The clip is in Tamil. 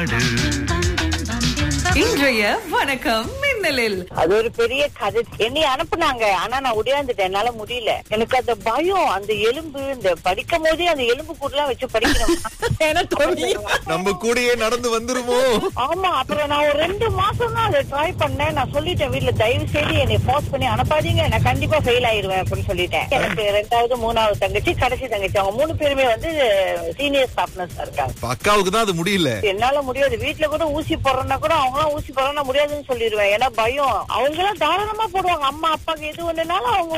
இன்றைய வணக்கம் மின்னலில் அது ஒரு பெரிய கதை என்னை அனுப்புனாங்க ஆனா நான் உடையாந்துட்டேன் என்னால முடியல எனக்கு அந்த பயம் அந்த எலும்பு இந்த படிக்கும் போதே அந்த எலும்பு கூடலாம் வச்சு படிக்கணும் நம்ம கூடயே நடந்து வந்துருமோ ஆமா அப்புறம் நான் ஒரு ரெண்டு மாசம் தான் அதை ட்ரை பண்ணேன் நான் சொல்லிட்டேன் வீட்ல தயவு செய்து என்னை ஃபோர்ஸ் பண்ணி அனுப்பாதீங்க நான் கண்டிப்பா ஃபெயில் ஆயிருவேன் அப்படின்னு சொல்லிட்டேன் எனக்கு ரெண்டாவது மூணாவது தங்கச்சி கடைசி தங்கச்சி அவங்க மூணு பேருமே வந்து சீனியர் ஸ்டாஃப்னஸ் இருக்காங்க இப்ப அக்காவுக்கு தான் அது முடியல என்னால முடியாது வீட்ல கூட ஊசி போடுறேன்னா கூட அவங்க ஊசி போடுறேன்னா முடியாதுன்னு சொல்லிடுவேன் ஏன்னா பயம் அவங்க எல்லாம் தாராளமா போடுவாங்க அம்மா அப்பாக்கு எது ஒண்ணுனாலும் அவங்க